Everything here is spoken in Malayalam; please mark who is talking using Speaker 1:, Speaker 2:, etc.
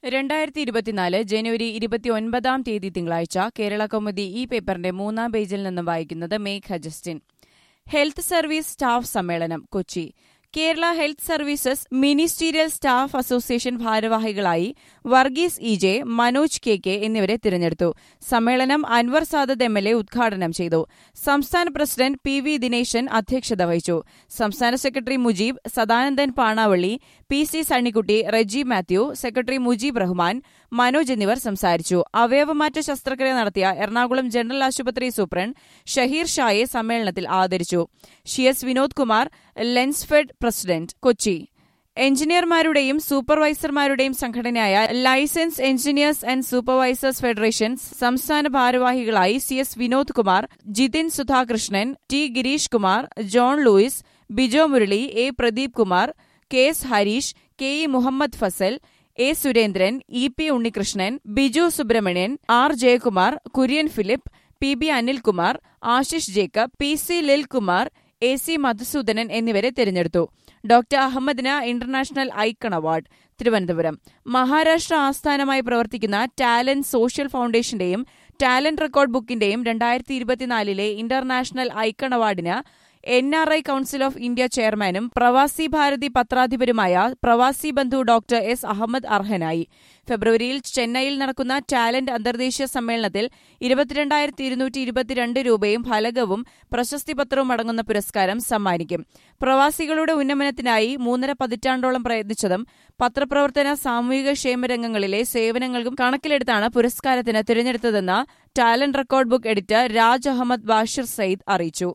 Speaker 1: രണ്ടായിരത്തി ഇരുപത്തിനാല് ജനുവരി ഇരുപത്തിയൊൻപതാം തീയതി തിങ്കളാഴ്ച കേരള കൗമുദി ഈ പേപ്പറിന്റെ മൂന്നാം പേജിൽ നിന്നും വായിക്കുന്നത് Megha Justin health service staff സമ്മേളനം Kochi Kerala health services ministerial staff association ഭാരവാഹികളായി Varghese E J Manoj K K എന്നിവരെ തിരഞ്ഞെടുത്തു സമ്മേളനം Anwar Sadath M L A ഉദ്ഘാടനം ചെയ്തു സംസ്ഥാന പ്രസിഡന്റ് പി വി ദിനേശൻ അധ്യക്ഷത വഹിച്ചു സംസ്ഥാന secretary Mujeeb Sadanandan Panavally P C Sunnykutty Reji Mathew secretary Mujeeb Rahman Manoj എന്നിവർ സംസാരിച്ചു അവയവമാറ്റ ശസ്ത്രക്രിയ നടത്തിയ എറണാകുളം ജനറൽ ആശുപത്രി സൂപ്രണ്ട് ഷഹീർ ഷായെ സമ്മേളനത്തിൽ ആദരിച്ചു C S Vinod Kumar Lensfed president Kochi എഞ്ചിനീയർമാരുടെയും സൂപ്പർവൈസർമാരുടെയും സംഘടനയായ license engineers and supervisors federation സംസ്ഥാന ഭാരവാഹികളായി C S Vinod Kumar Jithin Sudhakrishnan T Girish Kumar John Louis Bijo Murali A Pradeep Kumar K S Harish K E Muhammad Fasal A Surendran E P Unnikrishnan Biju Subramanian R Jayakumar Kurian Philip P B Anilkumar Ashish Jacob P C Lilkumar A C Madhusoodanan എന്നിവരെ തെരഞ്ഞെടുത്തു ഡോക്ടർ അഹമ്മദിന് international icon award Thiruvananthapuram Maharashtra ആസ്ഥാനമായി പ്രവർത്തിക്കുന്ന ടാലന്റ് സോഷ്യൽ ഫൗണ്ടേഷന്റെയും ടാലന്റ് റെക്കോർഡ് ബുക്കിന്റെയും രണ്ടായിരത്തി ഇരുപത്തിനാലിലെ ഇന്റർനാഷണൽ ഐക്കൺ അവാർഡിന് N R I council of India ചെയർമാനും പ്രവാസി ഭാരതി പത്രാധിപരുമായ പ്രവാസി ബന്ധു ഡോക്ടർ എസ് അഹമ്മദ് അർഹനായി ഫെബ്രുവരിയിൽ ചെന്നൈയിൽ നടക്കുന്ന ടാലന്റ് അന്തർദേശീയ സമ്മേളനത്തിൽ ഇരുപത്തിരണ്ടായിരത്തി ഇരുന്നൂറ്റി ഇരുപത്തിരണ്ട് രൂപയും ഫലകവും പ്രശസ്തിപത്രവും അടങ്ങുന്ന പുരസ്കാരം സമ്മാനിക്കും പ്രവാസികളുടെ ഉന്നമനത്തിനായി മൂന്നര പതിറ്റാണ്ടോളം പ്രയത്നിച്ചതും പത്രപ്രവർത്തന സാമൂഹിക ക്ഷേമരംഗങ്ങളിലെ സേവനങ്ങൾക്കും കണക്കിലെടുത്താണ് പുരസ്കാരത്തിന് തിരഞ്ഞെടുത്തതെന്ന് talent record book editor Raj Ahmed Bashir Sayyid അറിയിച്ചു